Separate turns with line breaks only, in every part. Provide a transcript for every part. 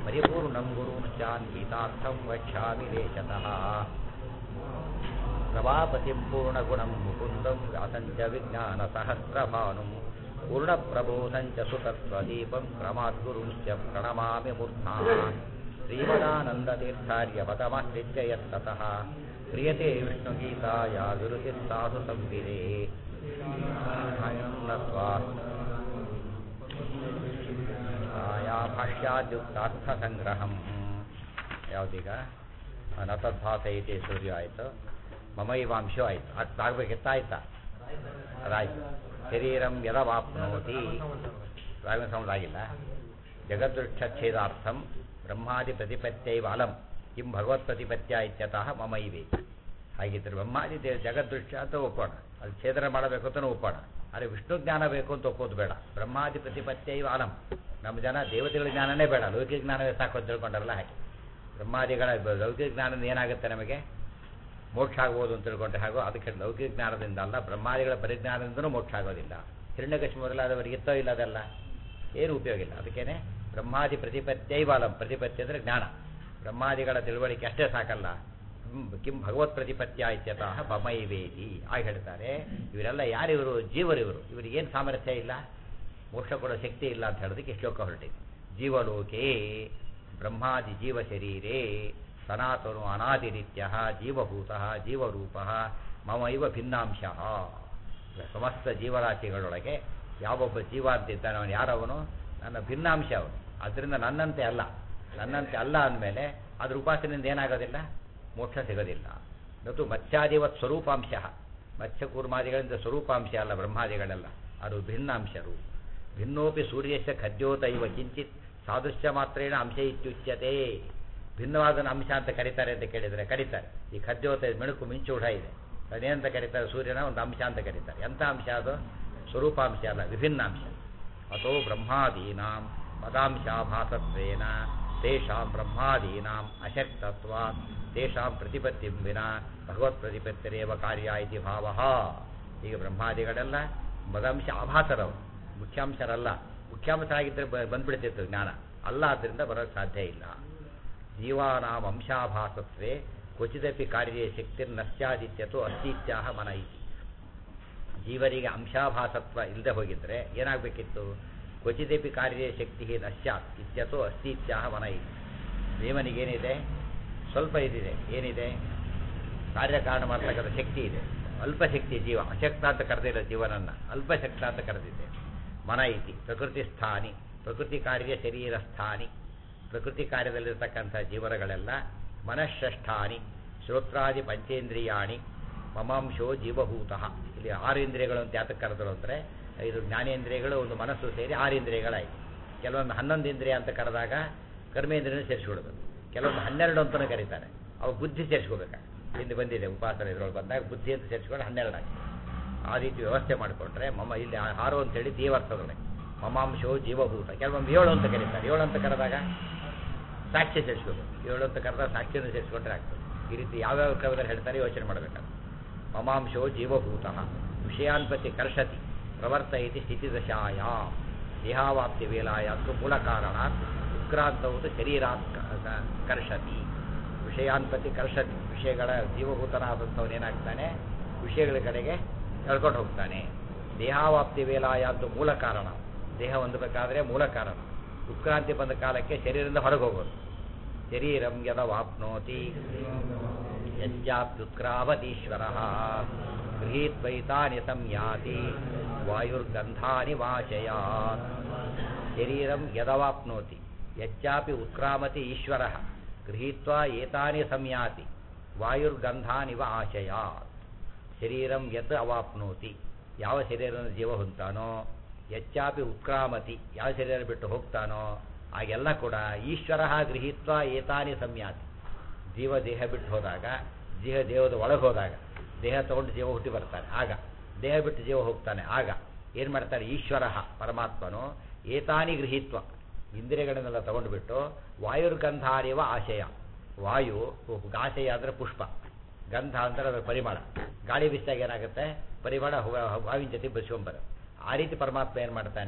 ಪರಿಪೂರ್ಣಂ ಗುರುಂ ಶಾನ್ವಿತಾರ್ಥಂ ವಕ್ಷ್ಯಾಮಿ ದೇಶತಃ ಪ್ರಭಾಪತಿಂ ಪೂರ್ಣಗುಣಂ ಮುಕುಂದಂ ವ್ಯಾಸಂಚ ವಿಜ್ಞಾನಸಹಸ್ರಭಾನುಂ ಪೂರ್ಣಪ್ರಬೋಧಂಚ ಸುತತ್ವದೀಪಂ ಕ್ರಮಾದ್ಗುರುಂಶ್ಚ ಪ್ರಣಮಾಮಿ ಮೂರ್ಧಾ ಶ್ರೀಮದಾನಂದತೀರ್ಥಾರ್ಯಪದಮಾಶ್ರಿತ್ಯ ಯತ್ತತಃ ಕ್ರಿಯತೆ ವಿಷ್ಣುಗೀತಾಯ ವಿರುತಿಃ ಸಾಧು ಸಂವಿದೆ ನತ್ವಾ ಯಾ ಭಾಷ್ಯಾದ್ಯುಕ್ತಾರ್ಥಸಂಗ್ರಹಂ ಯಾವುದೀಗ ನತದ್ಭಾಸೈತೆ ಸೂರ್ಯ ಆಯಿತು ಮಮೈವಾಂಶು ಆಯಿತು ಅದು ಆಗ್ಬೇಕಿತ್ತ ಆಯ್ತಾ ಅದಾಯ್ತು ಶರೀರಂ ಯದವಾಪ್ನೋತಿ ರಾಘವ ಸೌಂಡ್ ಆಗಿಲ್ಲ ಜಗದೃಕ್ಷಚ್ಛೇದಾರ್ಥಂ ಬ್ರಹ್ಮಾದಿ ಪ್ರತಿಪತ್ಯೈವ ಅಲಂ ಕಿಂ ಭಗವತ್ ಪ್ರತಿಪತ್ಯ ಇತ್ಯತಃ ಮಮೈವೆ ಹಾಗಿದ್ರೆ ಬ್ರಹ್ಮಾದಿ ದೇ ಜಗದೃಶ್ಯ ಅಂತ ಒಪ್ಪೋಣ ಅದು ಛೇದನ ಮಾಡಬೇಕು ಅಂತ ಒಪ್ಪೋಣ ಆದರೆ ವಿಷ್ಣು ಜ್ಞಾನ ಬೇಕು ಅಂತ ಒಪ್ಪೋದು ಬೇಡ ಬ್ರಹ್ಮಾದಿ ಪ್ರತಿಪತ್ಯೈವ ಅಲಂ ನಮ್ಮ ಜನ ದೇವತೆಗಳ ಜ್ಞಾನನೇ ಬೇಡ ಲೌಕಿಕ ಜ್ಞಾನವೇ ಸಾಕು ಅಂತ ತಿಳ್ಕೊಂಡಾರಲ್ಲ ಹಾಗೆ ಬ್ರಹ್ಮಾದಿಗಳ ಲೌಕಿಕ ಜ್ಞಾನದಿಂದ ಏನಾಗುತ್ತೆ ನಮಗೆ ಮೋಕ್ಷ ಆಗ್ಬೋದು ಅಂತ ತಿಳ್ಕೊಂಡ್ರೆ ಹಾಗೂ ಅದಕ್ಕೆ ಲೌಕಿಕ ಜ್ಞಾನದಿಂದ ಅಲ್ಲ ಬ್ರಹ್ಮಾದಿಗಳ ಪರಿಜ್ಞಾನದಿಂದನೂ ಮೋಕ್ಷ ಆಗೋದಿಲ್ಲ ಹಿರಣ್ಯಕಶಿ ಮೊದಲಾದವರಿಗೆ ಇತ್ತೋ ಇಲ್ಲ ಅದೆಲ್ಲ ಏನು ಉಪಯೋಗ ಇಲ್ಲ ಅದಕ್ಕೇನೆ ಬ್ರಹ್ಮಾದಿ ಪ್ರತಿಪತ್ತೈವಾಲಂ ಪ್ರತಿಪತ್ತಿ ಅಂದರೆ ಜ್ಞಾನ ಬ್ರಹ್ಮಾದಿಗಳ ತಿಳುವಳಿಕೆ ಅಷ್ಟೇ ಸಾಕಲ್ಲ ಕಿಂ ಭಗವತ್ ಪ್ರತಿಪತ್ಯ ಇತ್ಯತಃ ಬಮೈವೇದಿ ಆಗ ಹೇಳ್ತಾರೆ ಇವರೆಲ್ಲ ಯಾರಿವರು ಜೀವರಿವರು ಇವರಿಗೆ ಏನು ಸಾಮರ್ಥ್ಯ ಇಲ್ಲ ಮೋಕ್ಷ ಕೊಡೋ ಶಕ್ತಿ ಇಲ್ಲ ಅಂತ ಹೇಳೋದಕ್ಕೆ ಶ್ಲೋಕ ಹೊರಟಿದೆ ಜೀವಲೋಕೆ ಬ್ರಹ್ಮಾದಿ ಜೀವ ಶರೀರೇ ಸನಾತನು ಅನಾದಿನಿತ್ಯ ಜೀವಭೂತ ಜೀವರೂಪ ಮಮೈವ ಭಿನ್ನಾಂಶ ಸಮಸ್ತ ಜೀವರಾಶಿಗಳೊಳಗೆ ಯಾವೊಬ್ಬ ಜೀವ ಅಂತಿದ್ದಾನೆ ಅವನು ಯಾರವನು ನನ್ನ ಭಿನ್ನಾಂಶ ಅವನು ಅದರಿಂದ ನನ್ನಂತೆ ಅಲ್ಲ ನನ್ನಂತೆ ಅಲ್ಲ ಅಂದಮೇಲೆ ಅದ್ರ ಉಪಾಸನೆಯಿಂದ ಏನಾಗೋದಿಲ್ಲ ಮೋಕ್ಷ ಸಿಗೋದಿಲ್ಲ ಮತ್ತು ಮತ್ಸ್ಯಾದಿವತ್ ಸ್ವರೂಪಾಂಶ ಮತ್ಸ್ಯ ಕೂರ್ಮಾದಿಗಳಿಂದ ಸ್ವರೂಪಾಂಶ ಅಲ್ಲ ಬ್ರಹ್ಮಾದಿಗಳೆಲ್ಲ ಅದು ಭಿನ್ನಾಂಶರು ಭಿನ್ನೋಪಿ ಸೂರ್ಯಸ್ಯ ಖದ್ಯೋತ ಇವ ಕಿಂಚಿತ್ ಸಾದೃಶ್ಯ ಮಾತ್ರೇಣ ಅಂಶ ಇತ್ಯುಚ್ಯತೆ ಭಿನ್ನವಾದ ಅಂಶ ಅಂತ ಕರೀತಾರೆ ಅಂತ ಕೇಳಿದರೆ ಕರೀತಾರೆ ಈ ಖದ್ಯೋತ ಮೆಣುಕು ಮಿಂಚೂಢ ಇದೆ ಅದೇನಂತ ಕರೀತಾರೆ ಸೂರ್ಯನ ಒಂದು ಅಂಶ ಅಂತ ಕರೀತಾರೆ ಎಂಥ ಅಂಶ ಅದು ಸ್ವರೂಪಾಂಶ ಅಲ್ಲ ವಿಭಿನ್ನಾಂಶ ಅಥೋ ಬ್ರಹ್ಮಾದೀನಾಂ ಪದಾಂಶಾಭಾಸತ್ವೇನ ತೇಷಾಂ ಬ್ರಹ್ಮಾದೀನಾಂ ಅಶಕ್ತತ್ವ ತೇಷಾಂ ಪ್ರತಿಪತ್ತಿಂ ವಿನ ಭಗವತ್ ಪ್ರತಿಪತ್ತಿರೇವ ಕಾರ್ಯ ಇತಿ ಭಾವ ಈಗ ಬ್ರಹ್ಮಾದಿಗಳೆಲ್ಲ ಮದಾಂಶ ಆಭಾಸರವರು ಮುಖ್ಯಾಂಶರಲ್ಲ ಮುಖ್ಯಾಂಶರಾಗಿದ್ದರೆ ಬಂದ್ಬಿಡ್ತಿತ್ತು ಜ್ಞಾನ ಅಲ್ಲ ಆದ್ದರಿಂದ ಬರೋಕ್ಕೆ ಸಾಧ್ಯ ಇಲ್ಲ ಜೀವಾನಾಂ ಅಂಶಾಭಾಸತ್ವೇ ಕ್ವಚಿದಪಿ ಕಾರ್ಯೇ ಶಕ್ತಿರ್ನಶ್ಚಾದಿತ್ಯತೋ ಅಸ್ತಿತ್ಯಾಹ ಮನ ಇತಿ ಜೀವರಿಗೆ ಅಂಶಾಭಾಸತ್ವ ಇಲ್ಲದೆ ಹೋಗಿದ್ರೆ ಏನಾಗಬೇಕಿತ್ತು ಕ್ವಚಿದಪಿ ಕಾರ್ಯ ಶಕ್ತಿ ನಶ್ಯಾತ್ ಇತ್ಯತೋ ಅಸ್ತಿತ್ಯಾಹ ಮನ ಇತಿ ಜೀವನಿಗೇನಿದೆ ಸ್ವಲ್ಪ ಇದಿದೆ ಏನಿದೆ ಕಾರ್ಯಕಾರಣ ಮಾಡ್ತಕ್ಕಂಥ ಶಕ್ತಿ ಇದೆ ಅಲ್ಪ ಶಕ್ತಿ ಜೀವ ಅಶಕ್ತ ಅಂತ ಕರೆದಿಲ್ಲ ಜೀವನನ್ನ ಅಲ್ಪಶಕ್ತ ಅಂತ ಕರೆದಿದೆ ಮನ ಇತಿ ಪ್ರಕೃತಿ ಸ್ಥಾನಿ ಪ್ರಕೃತಿ ಕಾರ್ಯ ಶರೀರ ಸ್ಥಾನಿ ಪ್ರಕೃತಿ ಕಾರ್ಯದಲ್ಲಿರ್ತಕ್ಕಂಥ ಜೀವನಗಳೆಲ್ಲ ಮನಃಷ್ಠಾನಿ ಶ್ರೋತ್ರಾದಿ ಪಂಚೇಂದ್ರಿಯಾಣಿ ಮಮಾಂಶೋ ಜೀವಭೂತಃ ಇಲ್ಲಿ ಆರು ಇಂದ್ರಿಯಗಳು ಅಂತ ಯಾತಕ್ಕೆ ಕರೆದರು ಅಂದರೆ ಐದು ಜ್ಞಾನೇಂದ್ರಿಯಗಳು ಒಂದು ಮನಸ್ಸು ಸೇರಿ ಆರು ಇಂದ್ರಿಯಗಳಾಯಿತು ಕೆಲವೊಂದು ಹನ್ನೊಂದು ಇಂದ್ರಿಯ ಅಂತ ಕರೆದಾಗ ಕರ್ಮೇಂದ್ರಿಯನ ಸೇರಿಸ್ಬಿಡ್ಬೇಕು ಕೆಲವೊಂದು ಹನ್ನೆರಡು ಅಂತಲೂ ಕರೀತಾರೆ ಅವು ಬುದ್ಧಿ ಸೇರಿಸ್ಕೋಬೇಕು ಹಿಂದೆ ಬಂದಿದೆ ಉಪಾಸನೆ ಇದ್ರೊಳಗೆ ಬಂದಾಗ ಬುದ್ಧಿ ಅಂತ ಸೇರಿಸ್ಕೊಂಡು ಹನ್ನೆರಡು ಆಗಿ ಆ ರೀತಿ ವ್ಯವಸ್ಥೆ ಮಾಡಿಕೊಂಡ್ರೆ ಮಮ್ಮ ಇಲ್ಲಿ ಆರು ಅಂತೇಳಿ ದೇವರ್ಥದೊಳಗೆ ಮಮಾಂಶೋ ಜೀವಭೂತ ಕೆಲವೊಮ್ಮೆ ಏಳು ಅಂತ ಕರೀತಾರೆ ಏಳು ಅಂತ ಕರೆದಾಗ ಸಾಕ್ಷ್ಯ ಸೇರಿಸ್ಕೋಬೇಕು ಏಳು ಅಂತ ಕರೆದಾಗ ಸಾಕ್ಷ್ಯನ ಸೇರಿಸ್ಕೊಂಡ್ರೆ ಆಗ್ತದೆ ಈ ರೀತಿ ಯಾವ್ಯಾವ ಕವಿದಲ್ಲಿ ಹೇಳ್ತಾರೆ ಯೋಚನೆ ಮಾಡಬೇಕಾದ್ರೆ ಮಮಾಂಶೋ ಜೀವಭೂತ ವಿಷಯಾನ್ಪತಿ ಕರ್ಷತಿ ಪ್ರವರ್ತ ಇತಿ ಸ್ಥಿತಿದಶಾಯ ದೇಹಾವಾಪ್ತಿ ವೇಲಾಯ ಮೂಲ ಕಾರಣ ಉತ್ಕ್ರಾಂತವುದು ಶರೀರಾತ್ ಕರ್ಷತಿ ವಿಷಯಾನ್ಪತಿ ಕರ್ಷತಿ ವಿಷಯಗಳ ಜೀವಭೂತನಾದಂಥವನು ಏನಾಗ್ತಾನೆ ವಿಷಯಗಳ ಕಡೆಗೆ ಎಳ್ಕೊಂಡು ಹೋಗ್ತಾನೆ ದೇಹಾವಾಪ್ತಿ ವೇಲಾಯ ಅಂತ ಮೂಲ ಕಾರಣ ದೇಹ ಹೊಂದಬೇಕಾದ್ರೆ ಮೂಲ ಕಾರಣ ಉತ್ಕ್ರಾಂತಿ ಬಂದ ಕಾಲಕ್ಕೆ ಶರೀರದಿಂದ ಹೊರಗೆ ಹೋಗೋದು ಶರೀರಂ ಯದವಾಪ್ನೋತಿ ಯಜ್ಜಾಪ್ಯುತ್ಕ್ರಾವತೀಶ್ವರ ಗೃಹೀತ್ವೈತಾನಿ ಸಂಯಾತಿ ವಾಯುರ್ಗಂಧಾನಿ ವಾಶಯಾತ್ ಶರೀರಂ ಯದವಾಪ್ನೋತಿ ಯಚ್ಚಾಪಿ ಉತ್ಕ್ರಾಮತಿ ಈಶ್ವರ ಗೃಹೀತ್ವಾ ಏತಾನಿ ಸಂಯಾತಿ ವಾಯುರ್ಗಂಧಾನಿವ ಆಶಯಾತ್ ಶರೀರಂ ಯತ್ ಅವಾಪ್ನೋತಿ ಯಾವ ಶರೀರನ ಜೀವ ಹೊಂತಾನೋ ಯಚ್ಚಾಪಿ ಉತ್ಕ್ರಾಮತಿ ಯಾವ ಶರೀರ ಬಿಟ್ಟು ಹೋಗ್ತಾನೋ ಆಗೆಲ್ಲ ಕೂಡ ಈಶ್ವರ ಗೃಹೀತ್ವ ಏತಾನಿ ಸಂಯಾತಿ ಜೀವ ದೇಹ ಬಿಟ್ಟು ಹೋದಾಗ ದೇಹ ದೇಹದ ಒಳಗೆ ಹೋದಾಗ ದೇಹ ತಗೊಂಡು ಜೀವ ಹುಟ್ಟಿ ಬರ್ತಾನೆ ಆಗ ದೇಹ ಬಿಟ್ಟು ಜೀವ ಹೋಗ್ತಾನೆ ಆಗ ಏನು ಮಾಡ್ತಾನೆ ಈಶ್ವರ ಪರಮಾತ್ಮನು ಏತಾನಿ ಗೃಹೀತ್ವ ಇಂದ್ರಿಯಗಳನ್ನೆಲ್ಲ ತಗೊಂಡುಬಿಟ್ಟು ವಾಯುರ್ಗಂಧಾರಿವ ಆಶಯ ವಾಯು ಆಶಯ ಅಂದರೆ ಪುಷ್ಪ ಗಂಧ ಅಂದರೆ ಅದರ ಪರಿಮಳ ಗಾಳಿ ಬಿಸಿದಾಗ ಏನಾಗುತ್ತೆ ಪರಿಮಳ ಹಾವಿನ ಜೊತೆ ಬಸ್ಕೊಂಬರ ಆ ರೀತಿ ಪರಮಾತ್ಮ ಏನು ಮಾಡ್ತಾನೆ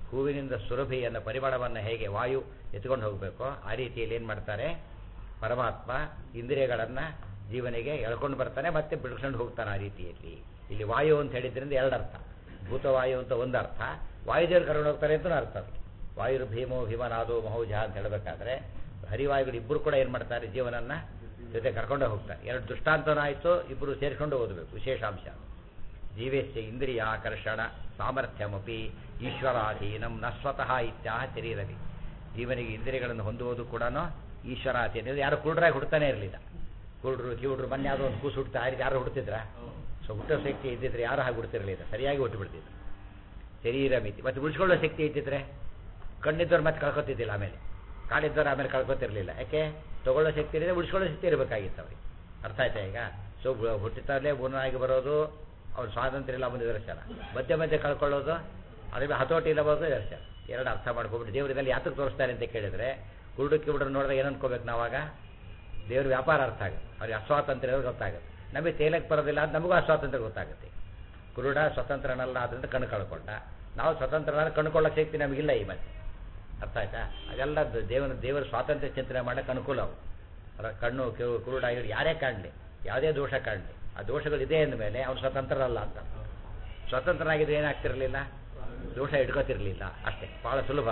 ಹೂವಿನಿಂದ ಸುರಭಿಯನ್ನು ಪರಿಮಳವನ್ನು ಹೇಗೆ ವಾಯು ಎತ್ಕೊಂಡು ಹೋಗಬೇಕೋ ಆ ರೀತಿಯಲ್ಲಿ ಏನು ಮಾಡ್ತಾರೆ ಪರಮಾತ್ಮ ಇಂದ್ರಿಯಗಳನ್ನು ಜೀವನಿಗೆ ಎಳ್ಕೊಂಡು ಬರ್ತಾನೆ ಮತ್ತೆ ಬಿಡ್ಕೊಂಡು ಹೋಗ್ತಾನೆ ಆ ರೀತಿಯಲ್ಲಿ ಇಲ್ಲಿ ವಾಯು ಅಂತ ಹೇಳಿದ್ರಿಂದ ಎರಡು ಅರ್ಥ ಭೂತವಾಯು ಅಂತ ಒಂದು ಅರ್ಥ ವಾಯುದೇವರು ಕರ್ಕೊಂಡು ಹೋಗ್ತಾರೆ ಅಂತ ಅರ್ಥ ಅದಕ್ಕೆ ವಾಯುರು ಭೀಮೋ ಭೀಮನಾದೋ ಮಹೋಜ ಅಂತ ಹೇಳಬೇಕಾದ್ರೆ ಹರಿವಾಯುಗಳು ಇಬ್ಬರು ಕೂಡ ಏನು ಮಾಡ್ತಾರೆ ಜೀವನನ್ನ ಜೊತೆ ಕರ್ಕೊಂಡೇ ಹೋಗ್ತಾರೆ ಎರಡು ದೃಷ್ಟಾಂತನ ಆಯಿತು ಇಬ್ಬರು ಸೇರಿಕೊಂಡು ಓದಬೇಕು ವಿಶೇಷಾಂಶ ಜೀವೇಶ್ಯ ಇಂದ್ರಿಯ ಆಕರ್ಷಣ ಸಾಮರ್ಥ್ಯಮಪಿ ಈಶ್ವರಾಧೀನಂ ನ ಸ್ವತಃ ಇತ್ಯಾಹ ಶರೀರದಿ ಜೀವನಿಗೆ ಇಂದ್ರಿಯಗಳನ್ನು ಹೊಂದುವುದು ಕೂಡ ಈಶ್ವರಾಧೀನ ಯಾರು ಕುರುಡ್ರಾಗಿ ಹುಡ್ತಾನೆ ಇರಲಿಲ್ಲ ಕುರುಡ್ರು ಕಿವುಡ್ರು ಮೊನ್ನೆ ಯಾವುದೋ ಒಂದು ಕೂಸು ಹುಡ್ತಾ ಯಾರು ಹುಡ್ತಿದ್ರ ಸೊ ಹುಟ್ಟೋ ಶಕ್ತಿ ಇದ್ದಿದ್ರೆ ಯಾರು ಹಾಗೆ ಹುಡ್ತಿರಲಿಲ್ಲ ಸರಿಯಾಗಿ ಹುಟ್ಟು ಬಿಡ್ತಿದ್ರು ಶರೀರ ಮಿತಿ ಮತ್ತೆ ಉಳಿಸ್ಕೊಳ್ಳೋ ಶಕ್ತಿ ಇದ್ದಿದ್ರೆ ಕಣ್ಣಿದ್ದವ್ರು ಮತ್ತೆ ಕಳ್ಕೊತಿದ್ದಿಲ್ಲ ಆಮೇಲೆ ಕಾಲಿದ್ದವ್ರು ಆಮೇಲೆ ಕಳ್ಕೊತಿರ್ಲಿಲ್ಲ ಯಾಕೆ ತಗೊಳ್ಳೋ ಶಕ್ತಿ ಇರಲಿಲ್ಲ ಉಳಿಸ್ಕೊಳ್ಳೋ ಶಕ್ತಿ ಇರಬೇಕಾಗಿತ್ತು ಅವ್ರಿಗೆ ಅರ್ಥ ಆಯ್ತಾ ಈಗ ಸೊ ಹುಟ್ಟಿತಾಗಲೇ ಪೂರ್ಣವಾಗಿ ಬರೋದು ಅವ್ರ ಸ್ವಾತಂತ್ರ್ಯ ಇಲ್ಲ ಒಂದು ನಿದರ್ಶನ ಮಧ್ಯೆ ಮಧ್ಯೆ ಕಳ್ಕೊಳ್ಳೋದು ಅದ್ರ ಹತೋಟಿ ಇಲ್ಲ ಬರೋದು ನಿದರ್ಶನ ಎರಡು ಅರ್ಥ ಮಾಡ್ಕೊಬಿಟ್ಟು ದೇವರದಲ್ಲಿ ಯಾತಕ್ಕೆ ತೋರಿಸ್ತಾರೆ ಅಂತ ಕೇಳಿದ್ರೆ ಕುರುಡಕ್ಕೆ ಬಿಡ್ರು ನೋಡಿದ್ರೆ ಏನು ಅನ್ಕೋಬೇಕು ನಾವಾಗ ದೇವ್ರ ವ್ಯಾಪಾರ ಅರ್ಥ ಆಗುತ್ತೆ ಅವ್ರಿಗೆ ಅಸ್ವಾತಂತ್ರ್ಯ ಇರೋದು ಗೊತ್ತಾಗುತ್ತೆ ನಮಗೆ ತೇಲಕ್ಕೆ ಬರೋದಿಲ್ಲ ಅಂತ ನಮಗೂ ಅಸ್ವಾತಂತ್ರ್ಯ ಗೊತ್ತಾಗುತ್ತೆ ಕುರುಡ ಸ್ವತಂತ್ರನಲ್ಲ ಅದರಿಂದ ಕಣ್ಣು ಕಳ್ಕೊಂಡ ನಾವು ಸ್ವತಂತ್ರನಾದ್ರೆ ಕಣ್ಕೊಳ್ಳೋಕೆ ಶಕ್ತಿ ನಮಗಿಲ್ಲ ಈ ಮತ್ತೆ ಅರ್ಥ ಆಯ್ತಾ ಅದೆಲ್ಲ ದ- ದೇವನ ದೇವರ ಸ್ವಾತಂತ್ರ್ಯ ಚಿಂತನೆ ಮಾಡೋಕ್ಕೆ ಅನುಕೂಲ ಅವು ಅವರ ಕಣ್ಣು ಕಿವು ಕುರುಡ ಇವ್ರು ಯಾರೇ ಕಾಣಲಿ ಯಾವುದೇ ದೋಷ ಕಾಣಲಿ ಆ ದೋಷಗಳಿದೆ ಅಂದಮೇಲೆ ಅವ್ನು ಸ್ವತಂತ್ರರಲ್ಲ ಅಂತ ಸ್ವತಂತ್ರನಾಗಿದ್ರೆ ಏನಾಗ್ತಿರಲಿಲ್ಲ ದೋಷ ಇಟ್ಕೋತಿರ್ಲಿಲ್ಲ ಅಷ್ಟೇ ಬಹಳ ಸುಲಭ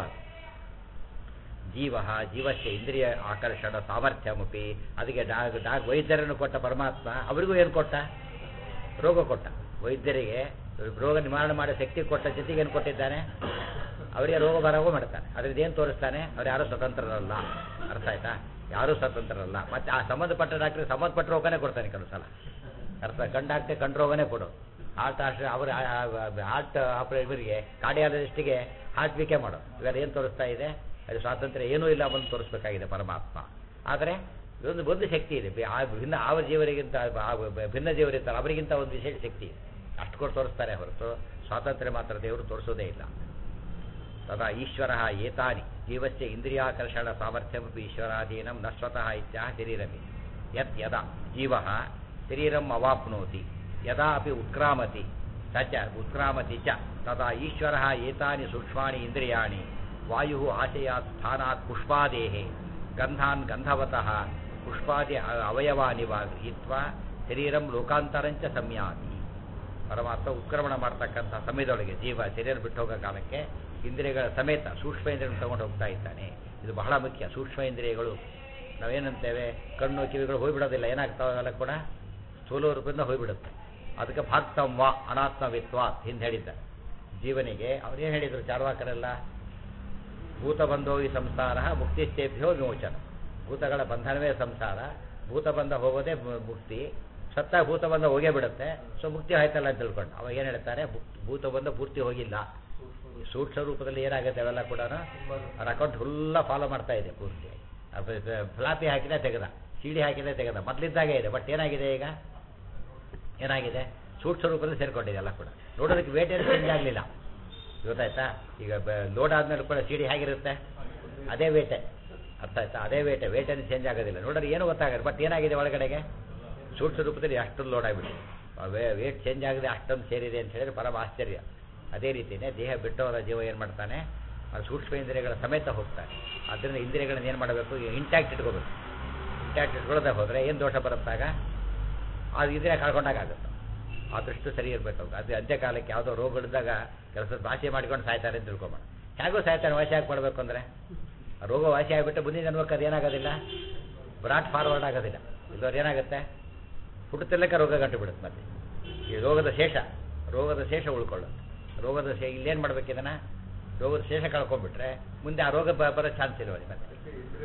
ಜೀವ ಜೀವಕ್ಕೆ ಇಂದ್ರಿಯ ಆಕರ್ಷಣ ಸಾಮರ್ಥ್ಯಮಪಿ ಅದಕ್ಕೆ ಡಾಗ್ ಡಾಗ್ ವೈದ್ಯರನ್ನು ಕೊಟ್ಟ ಪರಮಾತ್ಮ ಅವರಿಗೂ ಏನು ಕೊಟ್ಟ ರೋಗ ಕೊಟ್ಟ ವೈದ್ಯರಿಗೆ ರೋಗ ನಿವಾರಣೆ ಮಾಡೋ ಶಕ್ತಿ ಕೊಟ್ಟ ಜೊತೆಗೆ ಏನು ಕೊಟ್ಟಿದ್ದಾನೆ ಅವರಿಗೆ ರೋಗ ಬರೋಗೂ ಮಾಡ್ತಾನೆ ಅದ್ರದ್ದು ಏನು ತೋರಿಸ್ತಾನೆ ಅವ್ರು ಯಾರೂ ಸ್ವತಂತ್ರರಲ್ಲ ಅರ್ಥ ಆಯ್ತಾ ಯಾರೂ ಸ್ವತಂತ್ರರಲ್ಲ ಮತ್ತೆ ಆ ಸಂಬಂಧಪಟ್ಟ ಡಾಕ್ಟ್ರಿಗೆ ಸಂಬಂಧಪಟ್ಟ ರೋಗನೇ ಕೊಡ್ತಾನೆ ಕೆಲವು ಸಲ ಅರ್ಥ ಕಣ್ ಡಾಕ್ಟ್ರಿಗೆ ಕಣ್ ರೋಗನೇ ಕೊಡು ಹಾರ್ಟ್ ಆಸ್ಟ್ರೆ ಅವರ ಹಾರ್ಟ್ ಆಪರೇ ಇವರಿಗೆ ಕಾರ್ಡಿಯಾಲಜಿಸ್ಟಿಗೆ ಹಾರ್ಟ್ ವೀಕೆ ಮಾಡೋ ಇವೆಲ್ಲ ಏನು ತೋರಿಸ್ತಾ ಇದೆ ಅದು ಸ್ವಾತಂತ್ರ್ಯ ಏನೂ ಇಲ್ಲ ಬಂದು ತೋರಿಸ್ಬೇಕಾಗಿದೆ ಪರಮಾತ್ಮ ಆದರೆ ಇದೊಂದು ಒಂದು ಶಕ್ತಿ ಇದೆ ಬಿ- ಆ ಭಿನ್ನ ಆವ ಜೀವರಿಗಿಂತ ಆ ಬ- ಭಿನ್ನ ಜೀವರಿರ್ತಾರೆ ಅವರಿಗಿಂತ ಒಂದು ವಿಶೇಷ ಶಕ್ತಿ ಇದೆ ಅಷ್ಟು ಕೊಟ್ಟು ತೋರಿಸ್ತಾರೆ ಹೊರತು ಸ್ವಾತಂತ್ರ್ಯ ಮಾತ್ರ ದೇವರು ತೋರಿಸೋದೇ ಇಲ್ಲ ತದಾ ಈಶ್ವರ ಏತಾನಿ ಜೀವಸ್ಯ ಇಂದ್ರಿಯಾಕರ್ಷಣ ಸಾಮರ್ಥ್ಯಮಪಿ ಈಶ್ವರಾಧೀನಂ ನ ಸ್ವತಃ ಇತ್ಯಾಹ ಶರೀರಮಿ ಯತ್ ಯದಾ ಜೀವ ಶರೀರಂ ಅವಾಪ್ನೋತಿ ಯದಾ ಅಪಿ ಉತ್ಕ್ರಾಮತಿ ಸ ಚ ಉತ್ಕ್ರಾಮತಿ ಚ ತದಾ ಈಶ್ವರ ಏತಾನಿ ಸೂಕ್ಷ್ಮಾಣಿ ಇಂದ್ರಿಯಾಣಿ ವಾಯು ಆಶಯಾತ್ ಸ್ಥಾನಾತ್ ಪುಷ್ಪಾದೇಹೆ ಗಂಧಾನ್ ಗಂಧವತಃ ಪುಷ್ಪಾದಿ ಅ- ಅವಯವಾನಿ ವಾ ಗೃಹೀತ್ವ ಶರೀರಂ ಲೋಕಾಂತರಂಚ ಸಂಯಾತಿ ಪರಮಾತ್ಮ ಉತ್ಕ್ರಮಣ ಮಾಡ್ತಕ್ಕಂಥ ಸಮಯದೊಳಗೆ ಜೀವ ಶರೀರ ಬಿಟ್ಟು ಹೋಗೋ ಕಾಲಕ್ಕೆ ಇಂದ್ರಿಯಗಳ ಸಮೇತ ಸೂಕ್ಷ್ಮ ಇಂದ್ರಿಯಗಳನ್ನು ತಗೊಂಡು ಹೋಗ್ತಾ ಇದ್ದಾನೆ ಇದು ಬಹಳ ಮುಖ್ಯ ಸೂಕ್ಷ್ಮ ಇಂದ್ರಿಯಗಳು ನಾವೇನಂತೇವೆ ಕಣ್ಣು ಕಿವಿಗಳು ಹೋಗ್ಬಿಡೋದಿಲ್ಲ ಏನಾಗ್ತಾವೆ ಅವೆಲ್ಲ ಕೂಡ ಸ್ಥೂಲ ರೂಪದಿಂದ ಹೋಗ್ಬಿಡುತ್ತೆ ಅದಕ್ಕೆ ಭಾಕ್ತಂ ವಾ ಅನಾತ್ಮವಿತ್ವ ಹಿಂದೆ ಹೇಳಿದ್ದಾರೆ ಜೀವನಿಗೆ ಅವ್ರೇನು ಹೇಳಿದರು ಚಾರ್ವಾಕರೆಲ್ಲ ಭೂತ ಬಂಧೋ ಈ ಸಂಸಾರ ಮುಕ್ತಿಶ್ಚೇಭ್ಯೋ ವಿಮೋಚನ ಭೂತಗಳ ಬಂಧನವೇ ಸಂಸಾರ ಭೂತ ಬಂಧ ಹೋಗೋದೇ ಮು- ಮುಕ್ತಿ ಸತ್ತ ಭೂತ ಬಂಧ ಹೋಗೇ ಬಿಡುತ್ತೆ ಸೊ ಮುಕ್ತಿ ಆಯ್ತಲ್ಲ ಅಂತ ತಿಳ್ಕೊಂಡು ಅವಾಗ ಏನು ಹೇಳ್ತಾರೆ ಭೂ- ಭೂತ ಬಂಧ ಪೂರ್ತಿ ಹೋಗಿಲ್ಲ ಸೂಕ್ಷ್ಮ ರೂಪದಲ್ಲಿ ಏನಾಗುತ್ತೆ ಅವೆಲ್ಲ ಕೂಡ ಅವ್ರ ಅಕೌಂಟ್ ಫುಲ್ಲ ಫಾಲೋ ಮಾಡ್ತಾ ಇದೆ ಪೂರ್ತಿ ಫ್ಲಾಪಿ ಹಾಕಿದೆ ತೆಗೆದ ಸಿಡಿ ಹಾಕಿದೆ ತೆಗೆದ ಮೊದಲಿದ್ದಾಗೆ ಇದೆ ಬಟ್ ಏನಾಗಿದೆ ಈಗ ಏನಾಗಿದೆ ಸೂಕ್ಷ್ಮ ರೂಪದಲ್ಲಿ ಸೇರ್ಕೊಂಡಿದೆ ಎಲ್ಲ ಕೂಡ ನೋಡೋದಕ್ಕೆ ವೇಟ್ ಏನು ಚೇಂಜ್ ಆಗಲಿಲ್ಲ ಗೊತ್ತಾಯ್ತಾ ಈಗ ಲೋಡ್ ಆದ್ಮೇಲೆ ಕೂಡ ಸಿಡಿ ಹೇಗಿರುತ್ತೆ ಅದೇ ವೇಟೆ ಅರ್ಥ ಆಯ್ತಾ ಅದೇ ವೇಟೆ ವೇಟೇನು ಚೇಂಜ್ ಆಗೋದಿಲ್ಲ ನೋಡಿದ್ರೆ ಏನು ಗೊತ್ತಾಗಲ್ಲ ಬಟ್ ಏನಾಗಿದೆ ಒಳಗಡೆಗೆ ಸೂಕ್ಷ್ಮ ರೂಪದಲ್ಲಿ ಅಷ್ಟೊಂದು ಲೋಡ್ ಆಗಿಬಿಟ್ಟಿದೆ ವೇಟ್ ಚೇಂಜ್ ಆಗಿದೆ ಅಷ್ಟೊಂದು ಸೇರಿದೆ ಅಂತ ಹೇಳಿದ್ರೆ ಪರಮ ಆಶ್ಚರ್ಯ ಅದೇ ರೀತಿಯೇ ದೇಹ ಬಿಟ್ಟವರ ಜೀವ ಏನು ಮಾಡ್ತಾನೆ ಅದು ಸೂಕ್ಷ್ಮ ಇಂದ್ರಿಯಗಳ ಸಮೇತ ಹೋಗ್ತಾನೆ ಅದರಿಂದ ಇಂದ್ರಿಯಗಳನ್ನ ಏನು ಮಾಡಬೇಕು ಇಂಟ್ಯಾಕ್ಟ್ ಇಟ್ಕೋಬೇಕು ಇಂಟ್ಯಾಕ್ಟ್ ಇಟ್ಕೊಳ್ಳದೆ ಹೋದರೆ ಏನು ದೋಷ ಬರುತ್ತಾಗ ಅದು ಇಂದ್ರಿಯ ಕಳ್ಕೊಂಡಾಗುತ್ತೆ ಆದಷ್ಟು ಸರಿ ಇರಬೇಕು ಅದು ಅಂತ್ಯಕಾಲಕ್ಕೆ ಯಾವುದೋ ರೋಗಗಳಿದ್ದಾಗ ಕೆಲಸ ವಾಸಿ ಮಾಡ್ಕೊಂಡು ಸಾಯ್ತಾರೆ ಅಂತ ತಿಳ್ಕೊಬೇಡ ಹೇಗೋ ಸಾಯ್ತಾನೆ ವಾಸಿ ಆಗಿ ಕೊಡಬೇಕು ಅಂದರೆ ಆ ರೋಗ ವಾಸಿ ಆಗಿಬಿಟ್ಟು ಮುಂದಿನ ಜನ್ಮಕ್ಕೆ ಅದು ಏನಾಗೋದಿಲ್ಲ ಬ್ರಾಟ್ ಫಾರ್ವರ್ಡ್ ಆಗೋದಿಲ್ಲ ಇಲ್ಲವ್ರು ಏನಾಗುತ್ತೆ ಹುಟ್ಟುತ್ತಿಲ್ಲಕ್ಕೆ ರೋಗ ಗಂಟು ಬಿಡುತ್ತೆ ಮತ್ತೆ ಈ ರೋಗದ ಶೇಷ ರೋಗದ ಶೇಷ ಉಳ್ಕೊಳ್ಳುತ್ತೆ ರೋಗದ ಶೇ ಇಲ್ಲೇನು ಮಾಡ್ಬೇಕು ಇದನ್ನ ರೋಗದ ಶೇಷ ಕಳ್ಕೊಂಡ್ಬಿಟ್ರೆ ಮುಂದೆ ಆ ರೋಗ ಬ- ಬರೋ ಚಾನ್ಸ್ ಇರೋದು ಮತ್ತೆ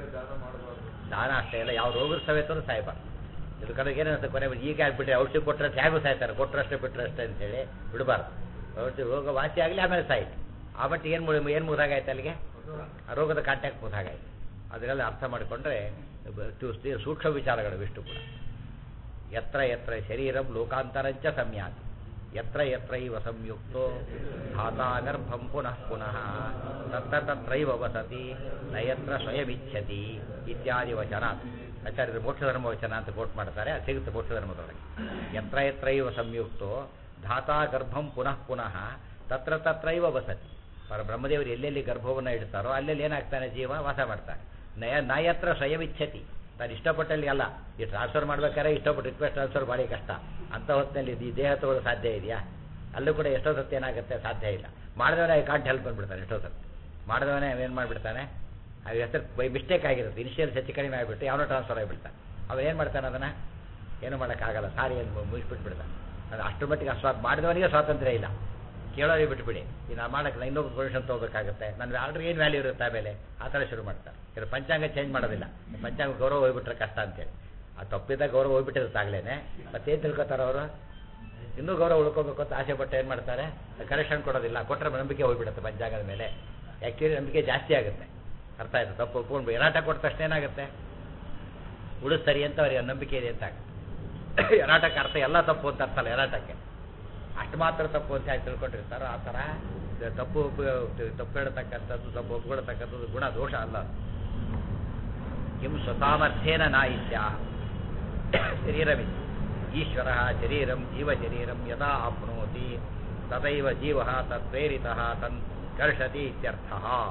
ದಾನ ಅಷ್ಟೇ ಇಲ್ಲ ಯಾವ ರೋಗದ ಸವೇತರೂ ಸಾಯ್ಬಾರ್ದು ಇದು ಕಡೆಗೆ ಏನಂತ ಕೊನೆ ಈಗ ಆಗ್ಬಿಟ್ರೆ ಔಷಧಿ ಕೊಟ್ಟರೆ ಹೇಗೂ ಸಾಯ್ತಾರೆ ಕೊಟ್ಟರಷ್ಟೇ ಬಿಟ್ಟರೆ ಅಷ್ಟೇ ಅಂತೇಳಿ ಬಿಡಬಾರ್ದು ಔಷಧಿ ರೋಗ ವಾಸಿ ಆಗಲಿ ಆಮೇಲೆ ಸಾಯ್ತು ಆ ಮಟ್ಟಿಗೆ ಏನು ಮುಗಿ ಏನು ಮುಗಿದಾಗಾಯ್ತು ಅಲ್ಲಿಗೆ ಆ ರೋಗದ ಕಾಂಟ್ಯಾಕ್ಟ್ ಮುಗಿದಾಗಾಯ್ತು ಅದನ್ನೆಲ್ಲ ಅರ್ಥ ಮಾಡಿಕೊಂಡ್ರೆ ಬ- ತು- ತಿ- ಸೂಕ್ಷ್ಮ ವಿಚಾರಗಳು ಇಷ್ಟು ಕೂಡ ಯತ್ರ ಯತ್ರ ಶರೀರಂ ಲೋಕಾಂತರಂಚ ಸಂಯಾತಿ ಯತ್ರ ಯತ್ರ ಇವ ಸಂಯುಕ್ತೋ ಧಾತಾಗರ್ಭಂ ಪುನಃ ಪುನಃ ತತ್ರ ತತ್ರೈವ ವಸತಿ ನಯತ್ರ ಸ್ವಯಮಿಚ್ಛತಿ ಇತ್ಯಾದಿ ವಚನಾತ್ ಆಚಾರ್ಯರು ಮೋಕ್ಷ ಧರ್ಮ ವಚನ ಅಂತ ಕೋಟ್ ಮಾಡ್ತಾರೆ ಅದು ಸಿಗುತ್ತೆ ಮೋಕ್ಷ ಧರ್ಮದೊಳಗೆ ಯತ್ರ ಯತ್ರ ಇವ ಸಂಯುಕ್ತೋ ಧಾತಾ ಗರ್ಭಂ ಪುನಃ ಪುನಃ ತತ್ರ ತತ್ರೈವ ವಸತಿ ಪರ ಬ್ರಹ್ಮದೇವರು ಎಲ್ಲೆಲ್ಲಿ ಗರ್ಭವನ್ನು ಇಡ್ತಾರೋ ಅಲ್ಲೆಲ್ಲಿ ಏನಾಗ್ತಾನೆ ಜೀವ ವಾಸ ಮಾಡ್ತಾನೆ ನಯ ನಾಯತ್ರ ಸ್ವಯಮಿಚ್ಛತಿ ತಾನು ಇಷ್ಟಪಟ್ಟಲ್ಲಿ ಅಲ್ಲ ಈ ಟ್ರಾನ್ಸ್ಫರ್ ಮಾಡ್ಬೇಕಾದ್ರೆ ಇಷ್ಟಪಟ್ಟು ರಿಕ್ವೆಸ್ಟ್ ಟ್ರಾನ್ಸ್ಫರ್ ಭಾರಿ ಕಷ್ಟ ಅಂಥ ಹೊತ್ತಿನಲ್ಲಿ ಈ ದೇಹ ತಗೊಳ್ಳೋ ಸಾಧ್ಯ ಇದೆಯಾ ಅಲ್ಲೂ ಕೂಡ ಎಷ್ಟೋ ಸತಿ ಏನಾಗುತ್ತೆ ಸಾಧ್ಯ ಇಲ್ಲ ಮಾಡಿದವನೇ ಕಾಂಟ್ ಹೆಲ್ಪ್ ಬಂದ್ಬಿಡ್ತಾನೆ ಎಷ್ಟೋ ಸತಿ ಮಾಡಿದವನೇ ಏನು ಮಾಡಿಬಿಡ್ತಾನೆ ಆ ಹೆಸರು ಬೈ ಮಿಸ್ಟೇಕ್ ಆಗಿರುತ್ತೆ ಇನಿಷಿಯಲ್ ಹೆಚ್ಚು ಕಡಿಮೆ ಆಗಿಬಿಟ್ಟು ಯಾವನೋ ಟ್ರಾನ್ಸ್ಫರ್ ಆಗಿಬಿಡ್ತಾನೆ ಅವನು ಏನು ಮಾಡ್ತಾನೆ ಅದನ್ನು ಏನು ಮಾಡೋಕ್ಕಾಗಲ್ಲ ಸಾರಿ ಅಂತ ಮುಗಿಸ್ಬಿಟ್ಬಿಡ್ತಾನೆ ಅದು ಅಷ್ಟರ ಮಟ್ಟಿಗೆ ಸ್ವಾ ಮಾಡಿದವನಿಗೆ ಸ್ವಾತಂತ್ರ್ಯ ಇಲ್ಲ ಕೇಳೋರಿಗೆ ಬಿಟ್ಬಿಡಿ ಈ ನಾನು ಮಾಡೋಕ್ಕೆ ನಾನು ಇನ್ನೊಬ್ಬ ಪೊಸಿಷನ್ ತೊಗೋಬೇಕಾಗುತ್ತೆ ನನ್ನ ಆರ್ಡ್ರ್ ಏನು ವ್ಯಾಲ್ಯೂ ಇರುತ್ತೆ ಆಮೇಲೆ ಆ ಥರ ಶುರು ಮಾಡ್ತಾರೆ ಇವರು ಪಂಚಾಂಗ ಚೇಂಜ್ ಮಾಡೋದಿಲ್ಲ ಪಂಚಾಂಗ ಗೌರವ ಹೋಗ್ಬಿಟ್ರೆ ಕಷ್ಟ ಅಂತೇಳಿ ಆ ತಪ್ಪಿದ್ದ ಗೌರವ ಹೋಗ್ಬಿಟ್ಟಿರುತ್ತೆ ಆಗ್ಲೇ ಮತ್ತೇನು ತಿಳ್ಕೊತಾರೆ ಅವರು ಇನ್ನೂ ಗೌರವ ಉಳ್ಕೋಬೇಕು ಅಂತ ಆಸೆ ಪಟ್ಟು ಏನು ಮಾಡ್ತಾರೆ ಕರೆಕ್ಷನ್ ಕೊಡೋದಿಲ್ಲ ಕೊಟ್ಟರೆ ನಂಬಿಕೆ ಹೋಗ್ಬಿಡುತ್ತೆ ಪಂಚಾಂಗದ ಮೇಲೆ ಆ್ಯಕ್ಚುಲಿ ನಂಬಿಕೆ ಜಾಸ್ತಿ ಆಗುತ್ತೆ ಅರ್ಥ ಆಯ್ತು ತಪ್ಪು ಒಪ್ಕೊಂಡು ಎರಾಟ ಕೊಟ್ಟ ತಕ್ಷಣ ಏನಾಗುತ್ತೆ ಉಳಿದು ಸರಿ ಅಂತ ಅವ್ರಿಗೆ ನಂಬಿಕೆ ಇದೆ ಅಂತ ಆಗುತ್ತೆ ಎರಾಟಕ್ಕೆ ಅರ್ಥ ಎಲ್ಲ ತಪ್ಪು ಅಂತ ಅರ್ಥಲ್ಲ ಎರಾಟಕ್ಕೆ ಅಷ್ಟು ಮಾತ್ರ ತಪ್ಪು ಅಂತ ಹೇಗೆ ತಿಳ್ಕೊಂಡಿರ್ತಾರೋ ಆ ಥರ ಇದು ತಪ್ಪು ಒಪ್ಪು- ತಪ್ಪು ಹೇಳ್ತಕ್ಕಂಥದ್ದು ತಪ್ಪು ಒಪ್ಕೊಳ್ತಕ್ಕಂಥದ್ದು ಗುಣ ದೋಷ ಅಲ್ಲ ಕಿಂ ಸ್ವಸಾಮರ್ಥ್ಯೇನ ನಾಯಿತ್ಯ ಶರೀರಮಿ ಈಶ್ವರ ಶರೀರಂ ಜೀವಶರೀರಂ ಯದಾ ಆಪ್ನೋತಿ ತದೈವ ಜೀವ ತತ್ಪ್ರೇರಿತ ತನ್ ಕರ್ಷತಿ ಇತ್ಯರ್ಥ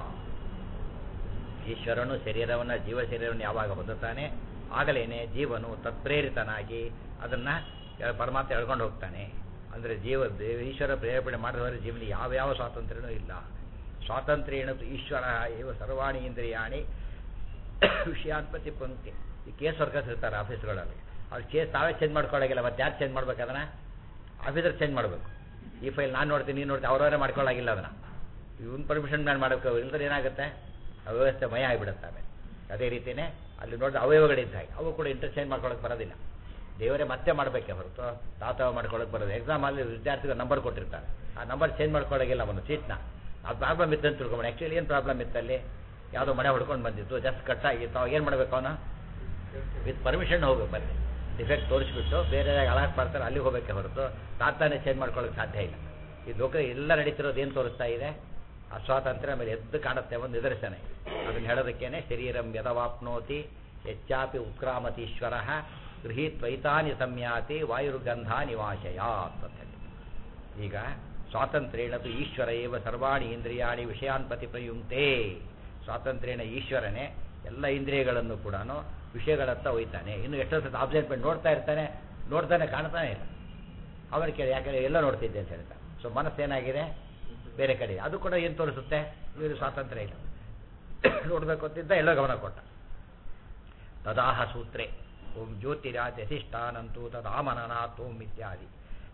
ಈಶ್ವರನು ಶರೀರವನ್ನು ಜೀವ ಶರೀರವನ್ನು ಯಾವಾಗ ಹೊಂದುತ್ತಾನೆ ಆಗಲೇನೆ ಜೀವನು ತತ್ಪ್ರೇರಿತನಾಗಿ ಅದನ್ನು ಪರಮಾತ್ಮ ಎಳ್ಕೊಂಡು ಹೋಗ್ತಾನೆ ಅಂದರೆ ಜೀವ ದೇ- ಈಶ್ವರ ಪ್ರೇರೇಪಣೆ ಮಾಡಿದವರ ಜೀವನ ಯಾವ ಯಾವ ಸ್ವಾತಂತ್ರ್ಯನೂ ಇಲ್ಲ ಸ್ವಾತಂತ್ರ್ಯೇಣ ತು ಈಶ್ವರ ಇವ ಸರ್ವಾಣಿ ಇಂದ್ರಿಯಾಣಿ ವಿಷಯಾತ್ಪತ್ತಿ ಪಂಕ್ತಿ ಈ ಕೇಸ್ ವರ್ಕರ್ಸ್ ಇರ್ತಾರೆ ಆಫೀಸ್ಗಳಲ್ಲಿ ಅವ್ರು ಕೇಸ್ ತಾವೇ ಚೇಂಜ್ ಮಾಡ್ಕೊಳ್ಳೋಗಿಲ್ಲ ಮತ್ತೆ ಯಾರು ಚೇಂಜ್ ಮಾಡ್ಬೇಕು ಅದನ್ನು ಆಫೀಸರ್ ಚೇಂಜ್ ಮಾಡಬೇಕು ಈ ಫೈಲ್ ನಾನು ನೋಡ್ತೀನಿ ನೀನು ನೋಡ್ತೀನಿ ಅವ್ರವರೇ ಮಾಡ್ಕೊಳ್ಳೋಗಿಲ್ಲ ಅದನ್ನು ಇವನ್ ಪರ್ಮಿಷನ್ ನಾನು ಮಾಡಬೇಕು ಇಲ್ಲದ್ರೆ ಏನಾಗುತ್ತೆ ಆ ವ್ಯವಸ್ಥೆ ಮಯ ಆಗಿಬಿಡುತ್ತೆ ಆಮೇಲೆ ಅದೇ ರೀತಿಯೇ ಅಲ್ಲಿ ನೋಡಿದ್ರೆ ಅವಯವಗಳಿದ್ದ ಹಾಗೆ ಅವು ಕೂಡ ಇಂಟರ್ಚೇಂಜ್ ಮಾಡ್ಕೊಳ್ಳೋಕೆ ಬರೋದಿಲ್ಲ ದೇವರೇ ಮತ್ತೆ ಮಾಡಬೇಕೆ ಹೊರತು ತಾತಾವ ಮಾಡ್ಕೊಳ್ಳೋಕೆ ಬರೋದು ಎಕ್ಸಾಮಲ್ಲಿ ವಿದ್ಯಾರ್ಥಿಗಳು ನಂಬರ್ ಕೊಟ್ಟಿರ್ತಾರೆ ಆ ನಂಬರ್ ಚೇಂಜ್ ಮಾಡ್ಕೊಳ್ಳೋಗಿಲ್ಲ ಅವನು ಸೀಟ್ನ ಅದು ಪ್ರಾಬ್ಲಮ್ ಇತ್ತು ಅಂತ ತಿಳ್ಕೊಂಡು ಆ್ಯಕ್ಚುಲಿ ಏನು ಪ್ರಾಬ್ಲಮ್ ಇತ್ತಲ್ಲಿ ಯಾವುದೋ ಮನೆ ಹೊಡ್ಕೊಂಡು ಬಂದಿತ್ತು ಜಸ್ಟ್ ಕಟ್ಟಾಗಿತ್ತು ಅವಾಗ ಏನು ಮಾಡಬೇಕು ಅವನು ವಿತ್ ಪರ್ಮಿಷನ್ ಹೋಗ್ಬೇಕು ಬನ್ನಿ ಡಿಫೆಕ್ಟ್ ತೋರಿಸ್ಬಿಟ್ಟು ಬೇರೆ ಅಲಾಟ್ ಮಾಡ್ತಾರೆ ಅಲ್ಲಿಗೆ ಹೋಗಬೇಕೆ ಹೊರತು ತಾತಾನೆ ಚೇಂಜ್ ಮಾಡ್ಕೊಳ್ಳೋಕೆ ಸಾಧ್ಯ ಇಲ್ಲ ಈ ಲೋಕ ಎಲ್ಲ ನಡೀತಿರೋದು ಏನು ತೋರಿಸ್ತಾ ಇದೆ ಆ ಸ್ವಾತಂತ್ರ್ಯ ಆಮೇಲೆ ಎದ್ದು ಕಾಣುತ್ತೆ ಒಂದು ನಿದರ್ಶನ ಇದೆ. ಅದನ್ನು ಹೇಳೋದಕ್ಕೇನೆ ಶರೀರಂ ಯದವಾಪ್ನೋತಿ ಹೆಚ್ಚಾಪಿ ಉತ್ಕ್ರಾಮತೀಶ್ವರ ಗೃಹೀತ್ವೈತಾನಿ ಸಂಯಾತಿ ವಾಯುರ್ಗಂಧ ನಿವಾಶಯಾತ್ ಅಂತ ಹೇಳಿ ಈಗ ಸ್ವಾತಂತ್ರ್ಯೇಣತು ಈಶ್ವರ ಏವ ಸರ್ವಾಣಿ ಇಂದ್ರಿಯಾಣಿ ವಿಷಯಾನ್ಪತಿ ಪ್ರಯುಕ್ತೆ ಸ್ವಾತಂತ್ರ್ಯೇಣ ಈಶ್ವರನೇ ಎಲ್ಲ ಇಂದ್ರಿಯಗಳನ್ನು ಕೂಡ ವಿಷಯಗಳತ್ತ ಒಯ್ತಾನೆ ಇನ್ನು ಎಷ್ಟೋ ಸತಿ ಆಬ್ಸೆಂಟ್ಮೆಂಟ್ ನೋಡ್ತಾ ಇರ್ತಾನೆ ನೋಡ್ತಾನೆ ಕಾಣ್ತಾನೆ ಇಲ್ಲ ಅವನು ಕೇಳಿ ಯಾಕಂದ್ರೆ ಎಲ್ಲ ನೋಡ್ತಿದ್ದೆ ಅಂತ ಹೇಳ್ತಾನೆ ಸೊ ಮನಸ್ಸೇನಾಗಿದೆ ಬೇರೆ ಕಡೆ ಅದು ಕೂಡ ಏನು ತೋರಿಸುತ್ತೆ ಇವರು ಸ್ವಾತಂತ್ರ್ಯ ಇಲ್ಲ ನೋಡಬೇಕು ಅಂತಿದ್ದ ಎಲ್ಲ ಗಮನ ಕೊಟ್ಟ ತದಾಹ ಸೂತ್ರೆ ಓಂ ಜ್ಯೋತಿರಾಜಧಿಷ್ಠಾನಂತೂ ತದಾಮನನಾಥ್ ಓಂ ಇತ್ಯಾದಿ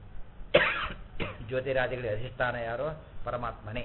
ಜ್ಯೋತಿರಾದಿಗಳಿಗೆ ಅಧಿಷ್ಠಾನ ಯಾರೋ ಪರಮಾತ್ಮನೇ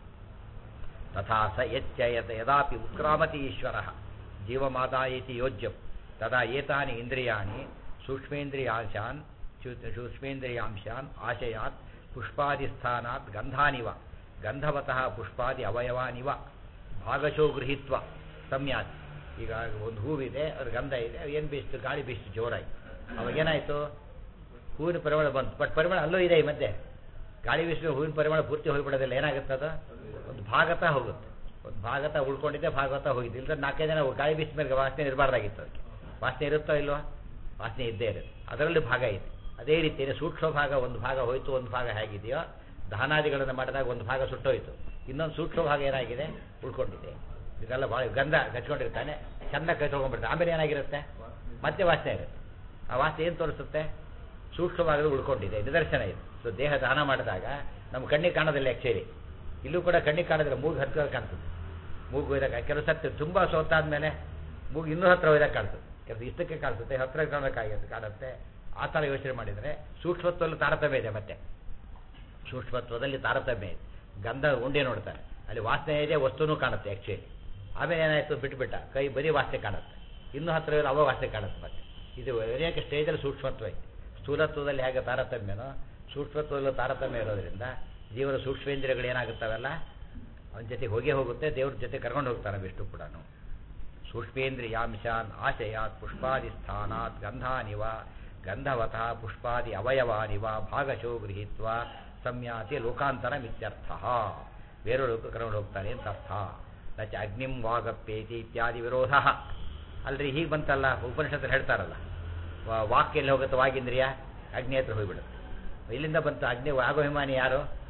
ತಥಾ ಸ ಯಚ್ಚಯತ ಯದಾಪಿ ಉತ್ಕ್ರಾಮತಿ ಈಶ್ವರ ಜೀವಮಾದಾಯತಿ ಯೋಜ್ಯಂ ತದಾ ಏತಾನಿ ಇಂದ್ರಿಯಾಣಿ ಸೂಕ್ಷ್ಮೇಂದ್ರಿಯಾಂಶಾನ್ ಶೂ- ಸೂಕ್ಷ್ಮೇಂದ್ರಿಯಾಂಶಾನ್ ಆಶಯಾತ್ ಪುಷ್ಪಾದಿಸ್ಥಾನಾತ್ ಗಂಧಾನಿವ ಗಂಧವತಃ ಪುಷ್ಪಾದಿ ಅವಯವಾನಿವ ಭಾಗಶೋ ಗೃಹೀತ್ವ ಸಂಯಾತ್ ಈಗ ಒಂದು ಹೂವಿದೆ ಅದ್ರ ಗಂಧ ಇದೆ ಏನು ಬೀಸ್ತು ಗಾಳಿ ಬೀಸ್ತು ಜೋರಾಗಿ ಅವಾಗೇನಾಯಿತು ಹೂವಿನ ಪರಿಮಳ ಬಂತು ಬಟ್ ಪರಿಮಳ ಅಲ್ಲೂ ಇದೆ ಈ ಮಧ್ಯೆ ಗಾಳಿ ಬೀಸಿದ್ರೆ ಹೂವಿನ ಪರಿಮಳ ಪೂರ್ತಿ ಹೋಗಿಬಿಡೋದಿಲ್ಲ ಏನಾಗುತ್ತೆ ಅದು ಒಂದು ಭಾಗತ ಹೋಗುತ್ತೆ ಒಂದು ಭಾಗತ ಉಳ್ಕೊಂಡಿದ್ದೆ ಭಾಗತ ಹೋಗಿದ್ದು ಇಲ್ಲದ್ರೆ ನಾಲ್ಕೈದು ಜನ ಗಾಳಿ ಬೀಸಿದ ಮೇಲೆ ವಾಸನೆ ಇರಬಾರ್ದಾಗಿತ್ತು ಅದಕ್ಕೆ ವಾಸನೆ ಇರುತ್ತೋ ಇಲ್ವೋ ವಾಸನೆ ಇದ್ದೇ ಇರುತ್ತೆ ಅದರಲ್ಲಿ ಭಾಗ ಇದೆ ಅದೇ ರೀತಿಯೇ ಸೂಕ್ಷ್ಮ ಭಾಗ ಒಂದು ಭಾಗ ಹೋಯಿತು ಒಂದು ಭಾಗ ಹೇಗಿದೆಯೋ ದಹನಾದಿಗಳನ್ನು ಮಾಡಿದಾಗ ಒಂದು ಭಾಗ ಸುಟ್ಟೋಯ್ತು ಇನ್ನೊಂದು ಸೂಕ್ಷ್ಮ ಭಾಗ ಏನಾಗಿದೆ ಉಳ್ಕೊಂಡಿದೆ ಇದೆಲ್ಲ ಭಾಳ ಗಂಧ ಕಚ್ಕೊಂಡಿರ್ತಾನೆ ಚೆನ್ನಾಗಿ ಕಚ್ಕೊಂಡ್ಬಿಡ್ತಾನೆ ಆಮೇಲೆ ಏನಾಗಿರುತ್ತೆ ಮತ್ತೆ ವಾಸನೆ ಇರುತ್ತೆ ಆ ವಾಸನೆ ಏನು ತೋರಿಸುತ್ತೆ ಸೂಕ್ಷ್ಮವಾಗಿ ಉಳ್ಕೊಂಡಿದೆ ನಿದರ್ಶನ ಇದೆ ಸೊ ದೇಹ ದಾನ ಮಾಡಿದಾಗ ನಮ್ಮ ಕಣ್ಣಿಗೆ ಕಾಣೋದಿಲ್ಲ ಆ್ಯಕ್ಚುಲಿ ಇಲ್ಲೂ ಕೂಡ ಕಣ್ಣಿಗೆ ಕಾಣೋದಿಲ್ಲ ಮೂಗು ಹತ್ತಿರ ಕಾಣ್ತದೆ ಮೂಗು ಒಯ್ದಾಗ ಕೆಲವು ಸತ್ತು ತುಂಬ ಸೋತಾದ್ಮೇಲೆ ಮೂಗು ಇನ್ನೂ ಹತ್ರ ಒಯ್ದಾಗ ಕಾಣ್ತದೆ ಕೆಲವು ಇಷ್ಟಕ್ಕೆ ಕಾಣಿಸುತ್ತೆ ಹತ್ತಿರ ಕಾಣೋಕ್ಕಾಗುತ್ತೆ ಕಾಣುತ್ತೆ ಆ ಥರ ಯೋಚನೆ ಮಾಡಿದರೆ ಸೂಕ್ಷ್ಮತ್ವದಲ್ಲಿ ತಾರತಮ್ಯ ಇದೆ ಮತ್ತೆ ಸೂಕ್ಷ್ಮತ್ವದಲ್ಲಿ ತಾರತಮ್ಯ ಇದೆ ಗಂಧ ಉಂಡೆ ನೋಡ್ತಾರೆ ಅಲ್ಲಿ ವಾಸನೆ ಇದೆ ವಸ್ತುನೂ ಕಾಣುತ್ತೆ ಆ್ಯಕ್ಚುಲಿ ಆಮೇಲೆ ಏನಾಯಿತು ಬಿಟ್ಬಿಟ್ಟ ಕೈ ಬರೀ ವಾಸನೆ ಕಾಣುತ್ತೆ ಇನ್ನೂ ಹತ್ತಿರ ಇರೋ ಅವ ವಾಸನೆ ಕಾಣುತ್ತೆ ಮತ್ತೆ ಇದು ಅನೇಕ ಸ್ಟೇಜಲ್ಲಿ ಸೂಕ್ಷ್ಮತ್ವ ಇದೆ ಸ್ಥೂಲತ್ವದಲ್ಲಿ ಹೇಗೆ ತಾರತಮ್ಯನೋ ಸೂಕ್ಷ್ಮತ್ವದಲ್ಲೂ ತಾರತಮ್ಯ ಇರೋದ್ರಿಂದ ಜೀವನ ಸೂಕ್ಷ್ಮೇಂದ್ರಿಯಗಳು ಏನಾಗುತ್ತವೆಲ್ಲ ಅವನ ಜೊತೆ ಹೋಗೇ ಹೋಗುತ್ತೆ ದೇವ್ರ ಜೊತೆ ಕರ್ಕೊಂಡು ಹೋಗ್ತಾನೆ ವಿಷ್ಣು ಕೂಡ ಸೂಕ್ಷ್ಮೇಂದ್ರಿಯಾಂಶಾನ್ ಆಶಯಾತ್ ಪುಷ್ಪಾದಿ ಸ್ಥಾನಾತ್ ಗಂಧಾನಿವ ಗಂಧವತಃ ಪುಷ್ಪಾದಿ ಅವಯವಾನಿವ ಭಾಗಶೋ ಗೃಹೀತ್ವ ಸಂಯಾತಿ ಲೋಕಾಂತರ ಮಿತ್ಯರ್ಥ ಬೇರೆ ಲೋಕ ಕರ್ಕೊಂಡು ಹೋಗ್ತಾನೆ ಅಂತ ಅರ್ಥ ನಚ ಅಗ್ನಿಂ ವಾಗಪ್ಪೇತಿ ಇತ್ಯಾದಿ ವಿರೋಧ ಅಲ್ರಿ ಹೀಗೆ ಬಂತಲ್ಲ ಉಪನಿಷತ್ತು ಹೇಳ್ತಾರಲ್ಲ ವಾ- ವಾಕ್ ಎಲ್ಲಿ ಹೋಗುತ್ತೆ ವಾಗಿಂದ್ರಿಯ ಅಗ್ನಿ ಹತ್ರ ಹೋಗ್ಬಿಡುತ್ತೆ ಇಲ್ಲಿಂದ ಬಂತು ಅಗ್ನಿ ವಾಗಭಿಮಾನಿ ಯಾರು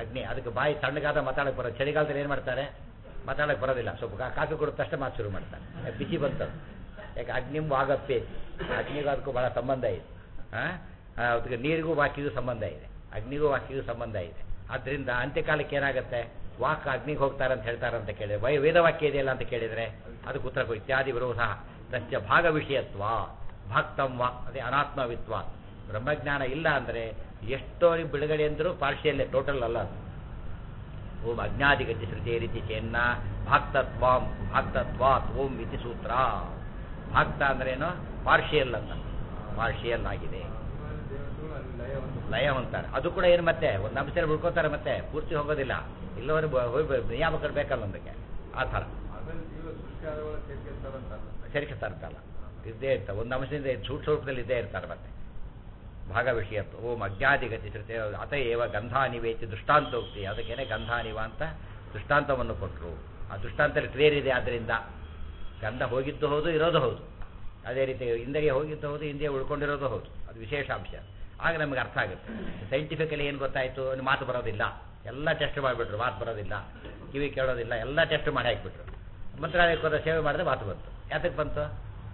ಅಗ್ನಿ ಅದಕ್ಕೆ ಬಾಯಿ ತಣ್ಣಗಾದ ಮಾತಾಡಕ್ಕೆ ಬರೋದು ಚಳಿಗಾಲದಲ್ಲಿ ಏನು ಮಾಡ್ತಾರೆ ಮಾತಾಡಕ್ಕೆ ಬರೋದಿಲ್ಲ ಸ್ವಲ್ಪ ಕಾ- ಕಾಫಿ ಕೊಡಿದ ತಕ್ಷಣ ಮಾತು ಶುರು ಮಾಡ್ತಾರೆ ಯಾಕೆ ಬಿಸಿ ಬಂತದು ಯಾಕೆ ಅಗ್ನಿಂ ವಾಗಪ್ಪೆ ಅಗ್ನಿಗೂ ಅದಕ್ಕೂ ಭಾಳ ಸಂಬಂಧ ಇದೆ ಹಾಂ ಅದಕ್ಕೆ ನೀರಿಗೂ ವಾಕಿಗೂ ಸಂಬಂಧ ಇದೆ ಅಗ್ನಿಗೂ ವಾಕಿಗೂ ಸಂಬಂಧ ಇದೆ ಆದ್ದರಿಂದ ಅಂತ್ಯಕಾಲಕ್ಕೆ ಏನಾಗುತ್ತೆ ವಾಕ್ ಅಗ್ನಿಗೆ ಹೋಗ್ತಾರೆ ಅಂತ ಹೇಳ್ತಾರೆ ಅಂತ ಕೇಳಿದ್ರೆ ವೈ ವೇದವಾಕ್ಯ ಇದೆಯಲ್ಲ ಅಂತ ಕೇಳಿದರೆ ಅದಕ್ಕೆ ಉತ್ತರ ಕೊಡಿ ಇತ್ಯಾದಿ ವಿರೋಧ ತಸ್ಯ ಭಾಗ ವಿಷಯತ್ವ ಭಕ್ತಂ ವಾ ಅದೇ ಅನಾತ್ಮವಿತ್ವ ಬ್ರಹ್ಮಜ್ಞಾನ ಇಲ್ಲ ಅಂದರೆ ಎಷ್ಟೋ ಬಿಡುಗಡೆ ಅಂದರೂ ಪಾರ್ಶಿಯಲ್ಲೇ ಟೋಟಲ್ ಅಲ್ಲ ಅದು ಓಂ ಅಜ್ಞಾದಿಗತಿ ಶ್ರುತಿ ರೀತಿ ಚೆನ್ನ ಭಾಕ್ತತ್ವಾಂ ಭಾಕ್ತತ್ವಾತ್ ಓಂ ಇತಿ ಸೂತ್ರ ಭಾಕ್ತ ಅಂದ್ರೇನು ಪಾರ್ಶಿಯಲ್ ಅಂತ ಪಾರ್ಶಿಯಲ್ ಆಗಿದೆ
ದೇವತೆಗಳು ಅಲ್ಲಿ ಲಯವನ್ನು
ಲಯ ಹೊಂತಾರೆ ಅದು ಕೂಡ ಏನು ಮತ್ತೆ ಒಂದು ಅಂಶ ಉಳ್ಕೋತಾರೆ ಮತ್ತೆ ಪೂರ್ತಿ ಹೋಗೋದಿಲ್ಲ ಇಲ್ಲವರು ನಿಯಾಮಕರು ಬೇಕಲ್ಲ ಒಂದಕ್ಕೆ ಆ ಥರ
ಆಮೇಲೆ ಜೀವ ಸೃಷ್ಟಿ ಆದವಳ ಸೇರ್ಕೊಳ್ತಾರಂತ
ಸೇರಿಸ್ತಾ ಇರ್ತಲ್ಲ ಇದ್ದೇ ಇರ್ತಾರೆ ಒಂದು ಅಂಶದಿಂದ ಸೂಟ್ ಸ್ವರೂಪದಲ್ಲಿ ಇದ್ದೇ ಇರ್ತಾರೆ ಮತ್ತೆ ಭಾಗ ವಿಷಯತ್ವ ಓಂ ಅಜ್ಞಾದಿಗತಿ ಶ್ರುತಿ ಅತ ಏವ ಗಂಧಾನಿವೇತಿ ದೃಷ್ಟಾಂತೋಕ್ತಿ ಅದಕ್ಕೇನೆ ಗಂಧಾನಿವ ಅಂತ ದೃಷ್ಟಾಂತವನ್ನು ಕೊಟ್ಟರು ಆ ದೃಷ್ಟಾಂತದಲ್ಲಿ ಕ್ಲಿಯರ್ ಇದೆ ಆದ್ದರಿಂದ ಗಂಧ ಹೋಗಿದ್ದು ಹೌದು ಇರೋದು ಹೌದು ಅದೇ ರೀತಿ ಇಂದ್ರಿಯ ಹೋಗಿದ್ದು ಹೌದು ಇಂದ್ರಿಯ ಉಳ್ಕೊಂಡಿರೋದು ಹೌದು ಅದು ವಿಶೇಷ ಅಂಶ ಆಗ ನಮಗೆ ಅರ್ಥ ಆಗುತ್ತೆ ಸೈಂಟಿಫಿಕಲಿ ಏನು ಗೊತ್ತಾಯಿತು ಒಂದು ಮಾತು ಬರೋದಿಲ್ಲ ಎಲ್ಲ ಟೆಸ್ಟ್ ಮಾಡಿಬಿಟ್ರು ಮಾತು ಬರೋದಿಲ್ಲ ಕಿವಿ ಕೇಳೋದಿಲ್ಲ ಎಲ್ಲ ಟೆಸ್ಟ್ ಮಾಡಿ ಹಾಕಿಬಿಟ್ರು ಮಂತ್ರಾಲಯಕ್ಕೆ ಹೋದ ಸೇವೆ ಮಾಡಿದ್ರೆ ಮಾತು ಬಂತು ಯಾತಕ್ಕೆ ಬಂತು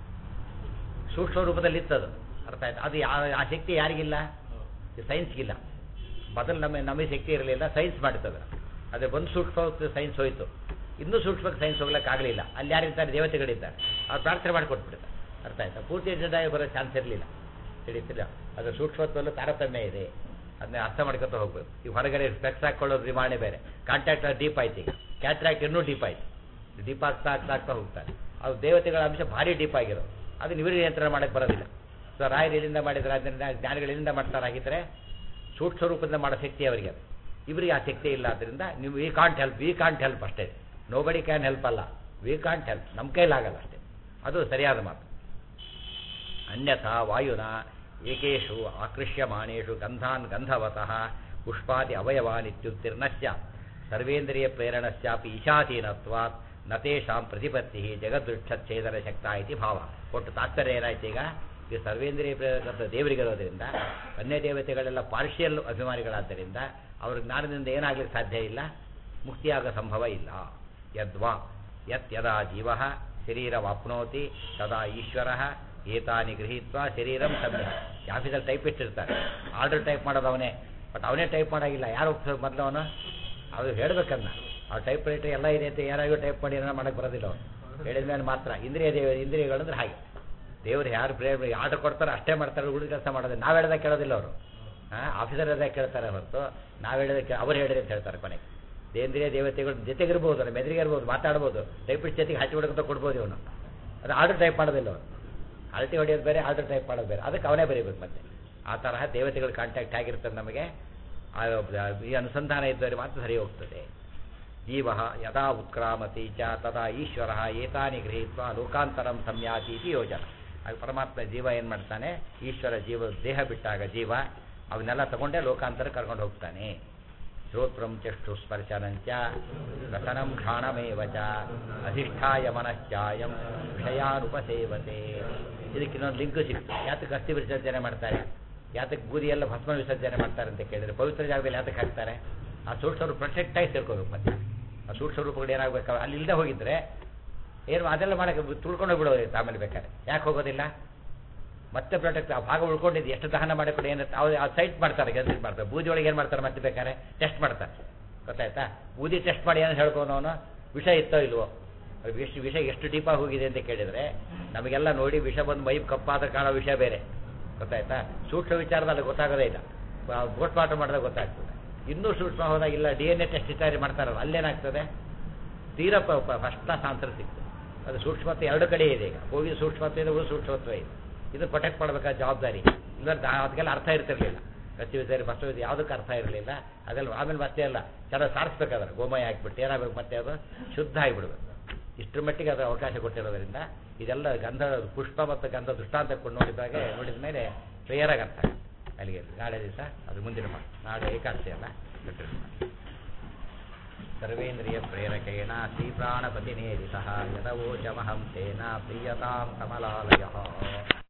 ಸೂಕ್ಷ್ಮ ರೂಪದಲ್ಲಿ ಇತ್ತದು ಅರ್ಥ ಆಯ್ತು ಅದು ಯಾ ಆ ಶಕ್ತಿ ಯಾರಿಗಿಲ್ಲ ಸೈನ್ಸ್ಗಿಲ್ಲ ಮೊದಲು ನಮ್ಮ ನಮಗೆ ಶಕ್ತಿ ಇರಲಿಲ್ಲ ಸೈನ್ಸ್ ಮಾಡಿರ್ತದೆ ಅದೇ ಒಂದು ಸೂಕ್ಷ್ಮ ಸೈನ್ಸ್ ಹೋಯಿತು ಇನ್ನೂ ಸೂಕ್ಷ್ಮಕ್ಕೆ ಸೈನ್ಸ್ ಹೋಗ್ಲಿಕ್ಕೆ ಆಗಲಿಲ್ಲ ಅಲ್ಲಿ ಯಾರಿರ್ತಾರೆ ದೇವತೆಗಳಿದ್ದಾರೆ ಅವ್ರು ಪ್ರಾರ್ಥನೆ ಮಾಡಿ ಕೊಟ್ಬಿಡ್ತಾರೆ ಅರ್ಥ ಆಯ್ತಾ ಪೂರ್ತಿ ಜಡಾಗಿ ಬರೋ ಚಾನ್ಸ್ ಇರಲಿಲ್ಲ ತಿಳಿತಿಲ್ಲ ಅದು ಸೂಕ್ಷ್ಮತ್ವಲ್ಲೂ ತಾರತಮ್ಯ ಇದೆ ಅದನ್ನ ಅರ್ಥ ಮಾಡ್ಕೊತ ಹೋಗ್ಬೇಕು ಈ ಹೊರಗಡೆ ಸ್ಪೆಕ್ಸ್ ಹಾಕೊಳ್ಳೋದು ರಿಮಾಣೆ ಬೇರೆ ಕಾಂಟ್ಯಾಕ್ಟ್ ಡೀಪ್ ಆಯ್ತು ಈಗ ಕ್ಯಾಟ್ರಾಕ್ಟ್ ಇನ್ನೂ ಡೀಪ್ ಆಯ್ತು ಡೀಪ್ ಆಗ್ತಾ ಆಗ್ತಾ ಆಗ್ತಾ ಹೋಗ್ತಾರೆ ಅದು ದೇವತೆಗಳ ಅಂಶ ಭಾರಿ ಡೀಪ್ ಆಗಿರೋದು ಅದನ್ನ ಇವರಿಗೆ ನಿಯಂತ್ರಣ ಮಾಡಕ್ಕೆ ಬರೋದಿಲ್ಲ ಸೊ ರಾಯರು ಎಲ್ಲಿಂದ ಮಾಡಿದ್ರೆ ಅದರಿಂದ ಜ್ಞಾನಿಗಳು ಎಲ್ಲಿಂದ ಮಾಡ್ತಾರಾಗಿದ್ದರೆ ಸೂಕ್ಷ್ಮ ರೂಪದಿಂದ ಮಾಡೋ ಶಕ್ತಿ ಅವರಿಗೆ ಅದು ಇವರಿಗೆ ಆ ಶಕ್ತಿ ಇಲ್ಲ ಆದ್ದರಿಂದ ನೀವು we can't help we can't help ಅಷ್ಟೇ ನೋ ಬಡಿ ಕ್ಯಾನ್ ಹೆಲ್ಪ್ ಅಲ್ಲ ವಿ ಕಾಂಟ್ ಹೆಲ್ಪ್ ನಮ್ಮ ಕೈಲಾಗಲ್ಲ ಅಷ್ಟೇ ಅದು ಸರಿಯಾದ ಮಾತು ಅನ್ಯಥಾ ವಾಯುನ ಏಕೇಶು ಆಕೃಷ್ಯಮಾಣೇಶು ಗಂಧಾನ್ ಗಂಧವತಃ ಪುಷ್ಪಾದಿ ಅವಯವಾನ್ ಇತ್ಯುಕ್ತಿರ್ನಶ್ಯ ಸರ್ವೇಂದ್ರಿಯ ಪ್ರೇರಣಶ್ಚಾಪಿ ಈಶಾಧೀನತ್ವಾತ್ ನತೇಷಾಂ ಪ್ರತಿಪತ್ತಿ ಜಗದೃಕ್ಷಚ್ಛೇದನ ಶಕ್ತ ಇತಿ ಭಾವ ಒಟ್ಟು ತಾತ್ಪರ್ಯ ಏನಾಯ್ತು ಈಗ ಈ ಸರ್ವೇಂದ್ರಿಯ ಪ್ರೇರಕ ದೇವರಿಗಿರೋದ್ರಿಂದ ಅನ್ಯ ದೇವತೆಗಳೆಲ್ಲ ಪಾರ್ಷಿಯಲ್ ಅಭಿಮಾನಿಗಳಾದ್ದರಿಂದ ಅವ್ರ ಜ್ಞಾನದಿಂದ ಏನಾಗ್ಲಿಕ್ಕೆ ಸಾಧ್ಯ ಇಲ್ಲ ಮುಕ್ತಿಯಾಗೋ ಸಂಭವ ಇಲ್ಲ ಯದ್ವಾ ಯತ್ ಯದಾ ಜೀವ ಶರೀರವಾಪ್ನೋತಿ ತದಾ ಈಶ್ವರ ಏತಾನಿ ಗೃಹೀತ್ವ ಶರೀರಂ ಸಮ್ಯ ಆಫೀಸಲ್ಲಿ ಟೈಪಿಸ್ಟ್ ಇರ್ತಾರೆ ಆರ್ಡರ್ ಟೈಪ್ ಮಾಡೋದು ಅವನೇ ಬಟ್ ಅವನೇ ಟೈಪ್ ಮಾಡೋಗಿಲ್ಲ ಯಾರು ಮೊದಲು ಅವನು ಅದು ಹೇಳ್ಬೇಕನ್ನ ಅವ್ರು ಟೈಪ್ ರೈಟರ್ ಎಲ್ಲ ಇದೆ ಅಂತ ಯಾರಾಗೂ ಟೈಪ್ ಮಾಡಿ ಏನೋ ಮಾಡಕ್ಕೆ ಬರೋದಿಲ್ಲ ಅವನು ಹೇಳಿದ ಮೇಲೆ ಮಾತ್ರ ಇಂದ್ರಿಯ ದೇವ ಇಂದ್ರಿಯಗಳಂದ್ರೆ ಹಾಗೆ ದೇವ್ರು ಯಾರು ಪ್ರೇರ್ ಆರ್ಡರ್ ಕೊಡ್ತಾರೆ ಅಷ್ಟೇ ಮಾಡ್ತಾರೆ ಹುಡುಗ ಕೆಲಸ ಮಾಡೋದು ನಾವು ಹೇಳ್ದಾಗ ಕೇಳೋದಿಲ್ಲ ಅವರು ಹಾಂ ಆಫೀಸರ್ ಹೇಳ್ದಾಗ ಕೇಳ್ತಾರೆ ಹೊರತು ನಾವು ಹೇಳಿದ ಅವ್ರು ಹೇಳಿದ್ರೆ ಅಂತ ಹೇಳ್ತಾರೆ ಕೊನೆಗೆ ದೇಂದ್ರಿಯ ದೇವತೆಗಳು ಜೊತೆಗಿರ್ಬೋದು ನಮ್ಮ ಎದುರಿಗೆ ಇರ್ಬೋದು ಮಾತಾಡ್ಬೋದು ಟೈಪಿಸ್ಟ್ ಜೊತೆಗೆ ಹಚ್ಚಿ ಹೊಡ್ಕೊತ ಕೊಡ್ಬೋದು ಇವನು ಅದು ಆರ್ಡರ್ ಟೈಪ್ ಮಾಡೋದಿಲ್ಲ ಅವನು ಅಳತಿ ಹೊಡೆಯೋದು ಬೇರೆ ಆರ್ಡರ್ ಟೈಪ್ ಮಾಡೋದು ಬೇರೆ ಅದಕ್ಕೆ ಅವನೇ ಬರೀಬೇಕು ಮತ್ತೆ ಆ ತರಹ ದೇವತೆಗಳ ಕಾಂಟ್ಯಾಕ್ಟ್ ಆಗಿರ್ತದೆ ನಮಗೆ ಆ ಈ ಅನುಸಂಧಾನ ಇದ್ದರೆ ಮಾತ್ರ ಸರಿ ಹೋಗ್ತದೆ ಜೀವ ಯದಾ ಉತ್ಕ್ರಾಮತಿ ಚ ತದಾ ಈಶ್ವರ ಏತಾನಿ ಗೃಹೀತ್ವ ಲೋಕಾಂತರಂ ಸಂಯಾತಿ ಇತಿ ಯೋಜನ ಆಗ ಪರಮಾತ್ಮ ಜೀವ ಏನು ಮಾಡ್ತಾನೆ ಈಶ್ವರ ಜೀವ ದೇಹ ಬಿಟ್ಟಾಗ ಜೀವ ಅವನ್ನೆಲ್ಲ ತಗೊಂಡೇ ಲೋಕಾಂತರ ಕರ್ಕೊಂಡು ಹೋಗ್ತಾನೆ ಶ್ರೋತ್ರಂ ಚಕ್ಷು ಸ್ಪರ್ಶನಂಚ ರಸನಂ ಘ್ರಾಣಮೇವ ಚ ಅಧಿಷ್ಠಾಯ ಮನಶ್ಚಾಯಂ ವಿಷಯಾನುಪಸೇವತೆ ಇದಕ್ಕೆ ಇನ್ನೊಂದು ಲಿಂಕು ಸಿಕ್ತು ಯಾತಕ್ಕೆ ಅಸ್ಥಿ ವಿಸರ್ಜನೆ ಮಾಡ್ತಾರೆ ಯಾತಕ್ಕೆ ಬೂದಿ ಎಲ್ಲ ಭಸ್ಮ ವಿಸರ್ಜನೆ ಮಾಡ್ತಾರೆ ಅಂತ ಕೇಳಿದ್ರೆ ಪವಿತ್ರ ಜಾಗದಲ್ಲಿ ಯಾತಕ್ಕೆ ಹಾಕ್ತಾರೆ ಆ ಸೂಕ್ಷ್ಮ ಪ್ರೊಟೆಕ್ಟ್ ಆಗಿ ಸೇರ್ಕೋಬೇಕು ಮತ್ತೆ ಆ ಸೂಕ್ಷ್ಮ ರೂಪಗಳು ಏನಾಗಬೇಕು ಅಲ್ಲಿ ಇಲ್ಲದೆ ಹೋಗಿದ್ರೆ ಏನು ಅದೆಲ್ಲ ಮಾಡಕ್ಕೆ ತುಳ್ಕೊಂಡು ಹೋಗ್ಬಿಡೋದು ಆಮೇಲೆ ಬೇಕಾದ್ರೆ ಯಾಕೆ ಹೋಗೋದಿಲ್ಲ ಮತ್ತೆ ಪ್ರೊಟೆಕ್ಟ್ ಆ ಭಾಗ ಉಳ್ಕೊಂಡಿದ್ದು ಎಷ್ಟು ದಹನ ಮಾಡಿಕೊಂಡು ಏನು ಅವ್ರು ಆ ಸೈಟ್ ಮಾಡ್ತಾರೆ ಕೆಲಸ ಮಾಡ್ತಾರೆ ಬೂದಿ ಒಳಗೆ ಏನು ಮಾಡ್ತಾರೆ ಮತ್ತೆ ಬೇಕಾದ್ರೆ ಟೆಸ್ಟ್ ಮಾಡ್ತಾರೆ ಗೊತ್ತಾಯ್ತಾ ಬೂದಿ ಟೆಸ್ಟ್ ಮಾಡಿ ಏನು ಹೇಳ್ಕೊಂಡು ಅವನು ವಿಷ ಇತ್ತೋ ಇಲ್ವೋ ಅದು ವಿಷ ವಿಷ ಎಷ್ಟು ಡೀಪಾಗಿ ಹೋಗಿದೆ ಅಂತ ಕೇಳಿದರೆ ನಮಗೆಲ್ಲ ನೋಡಿ ವಿಷ ಬಂದು ಮೈ ಕಪ್ಪಾದ ಕಾಣೋ ವಿಷಯ ಬೇರೆ ಗೊತ್ತಾಯ್ತಾ ಸೂಕ್ಷ್ಮ ವಿಚಾರದಲ್ಲಿ ಗೊತ್ತಾಗೋದೇ ಇಲ್ಲ ಪೋಸ್ಟ್ ಮಾರ್ಟಮ್ ಮಾಡಿದಾಗ ಗೊತ್ತಾಗ್ತದೆ ಇನ್ನೂ ಸೂಕ್ಷ್ಮ ಹೋದಾಗ ಇಲ್ಲ ಡಿ ಎನ್ ಎ ಟೆಸ್ಟ್ ಇತ್ಯಾದಿ ಮಾಡ್ತಾರಲ್ಲ ಅಲ್ಲೇನಾಗ್ತದೆ ತೀರಾ ಫಸ್ಟ್ ಕ್ಲಾಸ್ ಆನ್ಸರ್ ಸಿಕ್ತು ಅದು ಸೂಕ್ಷ್ಮತ್ವ ಎರಡು ಕಡೆ ಇದೆ ಈಗ ಹೋಗಿ ಸೂಕ್ಷ್ಮತ್ವ ಇದೆ ಉಳಿದು ಸೂಕ್ಷ್ಮತ್ವ ಇದೆ ಇದು ಪ್ರೊಟೆಕ್ಟ್ ಮಾಡಬೇಕಾದ ಜವಾಬ್ದಾರಿ ಇಲ್ಲ ಅದಕ್ಕೆಲ್ಲ ಅರ್ಥ ಇರ್ತಿರ್ಲಿಲ್ಲ ಕಚ್ಚಿ ವಿಚಾರಿ ಫಸ್ಟ್ ವಿಚಾರ ಯಾವುದಕ್ಕೆ ಅರ್ಥ ಇರಲಿಲ್ಲ ಅದೆಲ್ಲ ಆಮೇಲೆ ಮತ್ತೆ ಅಲ್ಲ ಚೆನ್ನಾಗಿ ಸಾರಿಸ್ಬೇಕಾದ್ರೆ ಗೋಮಯ ಹಾಕ್ಬಿಟ್ಟು ಏನಾಗಬೇಕು ಮತ್ತೆ ಅದು ಶುದ್ಧ ಆಗಿಬಿಡ್ಬೇಕು ಇಷ್ಟರ ಮಟ್ಟಿಗೆ ಅದರ ಅವಕಾಶ ಕೊಟ್ಟಿರೋದ್ರಿಂದ ಇದೆಲ್ಲ ಗಂಧ ಪುಷ್ಪ ಮತ್ತು ಗಂಧ ದೃಷ್ಟಾಂತ ನೋಡಿದಾಗ ನೋಡಿದ ಮೇಲೆ ಕ್ಲಿಯರಾಗಿ ಅರ್ಥ ಆಗುತ್ತೆ. ಅಲ್ಲಿಗೆ ನಾಳೆ ದಿವಸ ಅದು ಮುಂದಿನ ಮಾತು ನಾಳೆ ಏಕಾದಶಿ ಅಲ್ಲ ಸರ್ವೇಂದ್ರಿಯ ಪ್ರೇರಕೇಣ ಶ್ರೀಪ್ರಾಣಪತಿನೇದಿತಃ ಯದವೋಚಮಹಂ ತೇನ ಪ್ರೀಯತಾಂ ಕಮಲಾಲಯ